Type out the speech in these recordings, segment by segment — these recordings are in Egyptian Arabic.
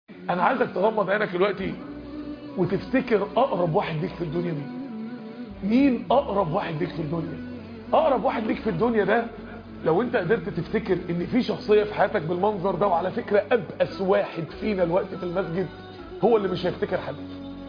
انا عايزك تغمض عينك دلوقتي وتفتكر اقرب واحد ليك في الدنيا مين مين اقرب واحد ليك في الدنيا اقرب واحد ليك في الدنيا ده لو انت قدرت تفتكر ان في شخصية في حياتك بالمنظر ده وعلى فكرة ابأس واحد فينا الوقت في المسجد هو اللي مش هيفتكر حد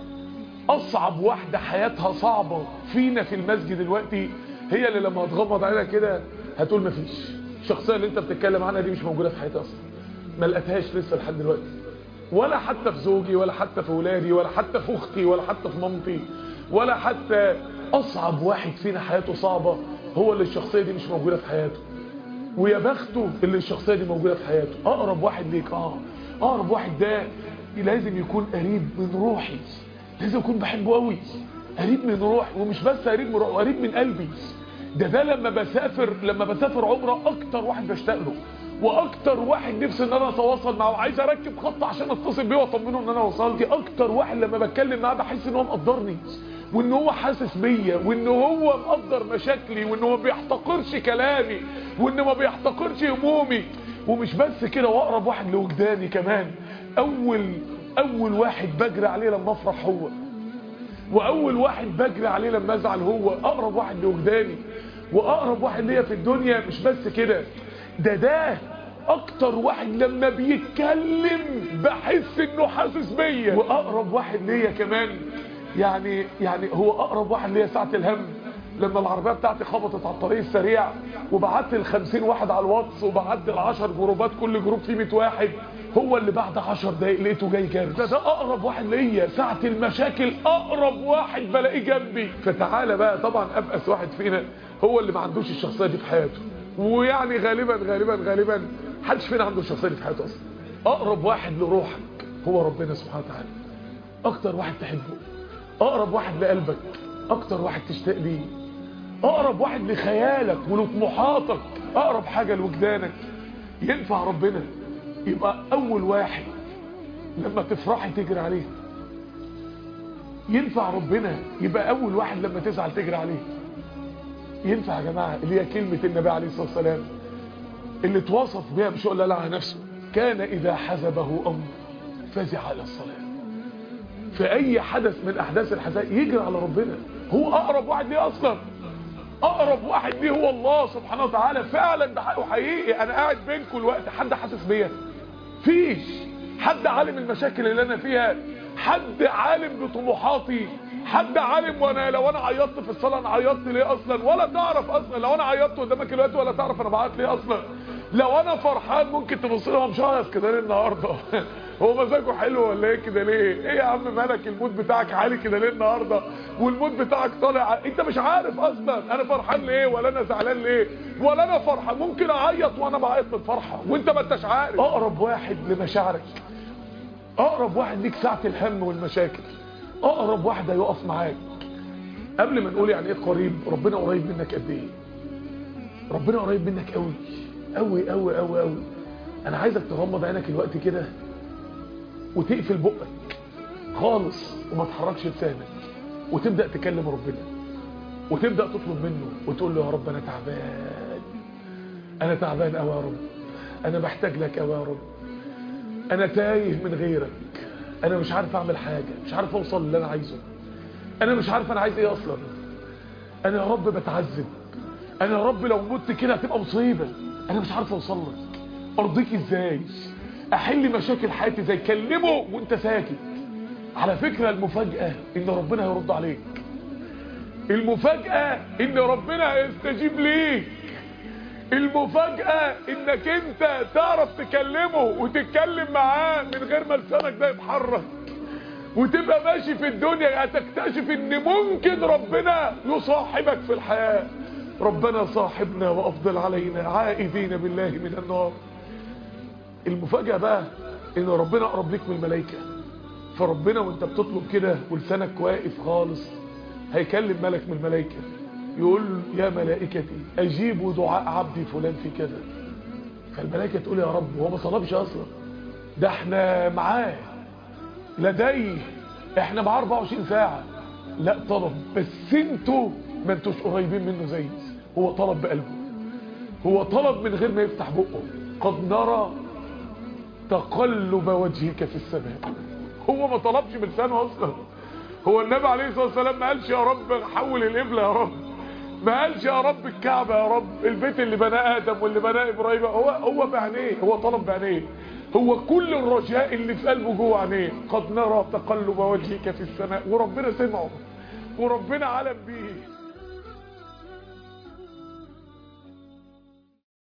اصعب واحدة حياتها صعبة فينا في المسجد دلوقتي هي اللي لما هتغمض عينك كده هتقول مفيش الشخصية اللي انت بتتكلم عنها دي مش موجودة في حياتي اصلا ما لقيتهاش لسه لحد دلوقتي ولا حتى في زوجي ولا حتى في ولادي ولا حتى في اختي ولا حتى في مامتي ولا حتى اصعب واحد فينا حياته صعبة هو اللي الشخصية دي مش موجودة في حياته ويا بخته اللي الشخصية دي موجودة في حياته اقرب واحد ليك اه اقرب واحد ده لازم يكون قريب من روحي لازم يكون بحبه قوي قريب من روحي ومش بس قريب من روحي قريب من قلبي ده ده لما بسافر لما بسافر عمره اكتر واحد بشتاق له واكتر واحد نفسي ان انا اتواصل معه وعايز اركب خط عشان اتصل بيه واطمنه ان انا وصلت اكتر واحد لما بتكلم معاه بحس ان هو مقدرني وان هو حاسس بيا وان هو مقدر مشاكلي وان هو ما بيحتقرش كلامي وان ما بيحتقرش همومي ومش بس كده واقرب واحد لوجداني كمان اول اول واحد بجري عليه لما افرح هو واول واحد بجري عليه لما ازعل هو اقرب واحد لوجداني واقرب واحد ليا في الدنيا مش بس كده ده ده اكتر واحد لما بيتكلم بحس انه حاسس بيا واقرب واحد ليا كمان يعني يعني هو اقرب واحد ليا ساعه الهم لما العربيه بتاعتي خبطت على الطريق السريع وبعت ال 50 واحد على الواتس وبعت ال 10 جروبات كل جروب فيه 100 واحد هو اللي بعد 10 دقايق لقيته جاي جنبي ده ده اقرب واحد ليا ساعه المشاكل اقرب واحد بلاقيه جنبي فتعالى بقى طبعا ابأس واحد فينا هو اللي ما عندوش الشخصيه دي في حياته ويعني غالبا غالبا غالبا محدش فينا عنده الشخصيه دي في حياته اصلا اقرب واحد لروحك هو ربنا سبحانه وتعالى اكتر واحد تحبه اقرب واحد لقلبك اكتر واحد تشتاق ليه اقرب واحد لخيالك ولطموحاتك اقرب حاجه لوجدانك ينفع ربنا يبقى اول واحد لما تفرحي تجري عليه ينفع ربنا يبقى اول واحد لما تزعل تجري عليه ينفع يا جماعه اللي هي كلمه النبي عليه الصلاه والسلام اللي اتوصف بها مش هقول على نفسه كان اذا حزبه امر فزع الى الصلاه في اي حدث من احداث الحياه يجري على ربنا هو اقرب واحد ليه اصلا اقرب واحد ليه هو الله سبحانه وتعالى فعلا ده حقه حقيقي انا قاعد بينكم الوقت حد حاسس بيا فيش حد عالم المشاكل اللي انا فيها حد عالم بطموحاتي حد عالم وانا لو انا عيطت في الصلاه انا عيطت ليه اصلا ولا تعرف اصلا لو انا عيطت قدامك الوقت ولا تعرف انا بعيط ليه اصلا لو انا فرحان ممكن تبص لي مش هيص كده ليه النهارده هو مزاجه حلو ولا ايه كده ليه ايه يا عم مالك المود بتاعك عالي كده ليه النهارده والمود بتاعك طالع انت مش عارف اصلا انا فرحان ليه ولا انا زعلان ليه ولا انا فرحان ممكن اعيط وانا بعيط من الفرحه وانت ما انتش عارف اقرب واحد لمشاعرك اقرب واحد ليك ساعه الهم والمشاكل اقرب واحد هيقف معاك قبل ما نقول يعني ايه قريب ربنا قريب منك قد ايه ربنا قريب منك قوي قوي قوي قوي قوي انا عايزك تغمض عينك الوقت كده وتقفل بقك خالص وما تحركش لسانك وتبدا تكلم ربنا وتبدا تطلب منه وتقول له يا رب انا تعبان انا تعبان قوي يا رب انا محتاج لك قوي يا رب انا تايه من غيرك انا مش عارف اعمل حاجه مش عارف اوصل اللي انا عايزه انا مش عارف انا عايز ايه اصلا انا يا رب بتعذب انا يا رب لو مت كده هتبقى مصيبه انا مش عارف اوصل لك ارضيك ازاي احل مشاكل حياتي ازاي كلمه وانت ساكت على فكره المفاجاه ان ربنا هيرد عليك المفاجاه ان ربنا هيستجيب ليك المفاجأة انك انت تعرف تكلمه وتتكلم معاه من غير ما لسانك ده يتحرك وتبقى ماشي في الدنيا هتكتشف ان ممكن ربنا يصاحبك في الحياة ربنا صاحبنا وافضل علينا عائذين بالله من النار المفاجأة بقى ان ربنا اقرب لك من الملائكة فربنا وانت بتطلب كده ولسانك واقف خالص هيكلم ملك من الملائكة يقول يا ملائكتي اجيبوا دعاء عبدي فلان في كذا فالملائكة تقول يا رب هو ما طلبش اصلا ده احنا معاه لديه احنا معاه 24 ساعة لا طلب بس انتوا ما انتوش قريبين منه زي هو طلب بقلبه هو طلب من غير ما يفتح بقه قد نرى تقلب وجهك في السماء هو ما طلبش بلسانه اصلا هو النبي عليه الصلاه والسلام ما قالش يا رب حول القبله يا رب ما قالش يا رب الكعبه يا رب البيت اللي بناه ادم واللي بناه ابراهيم هو هو بعينيه هو طلب بعينيه هو كل الرجاء اللي في قلبه جوه عينيه قد نرى تقلب وجهك في السماء وربنا سمعه وربنا علم بيه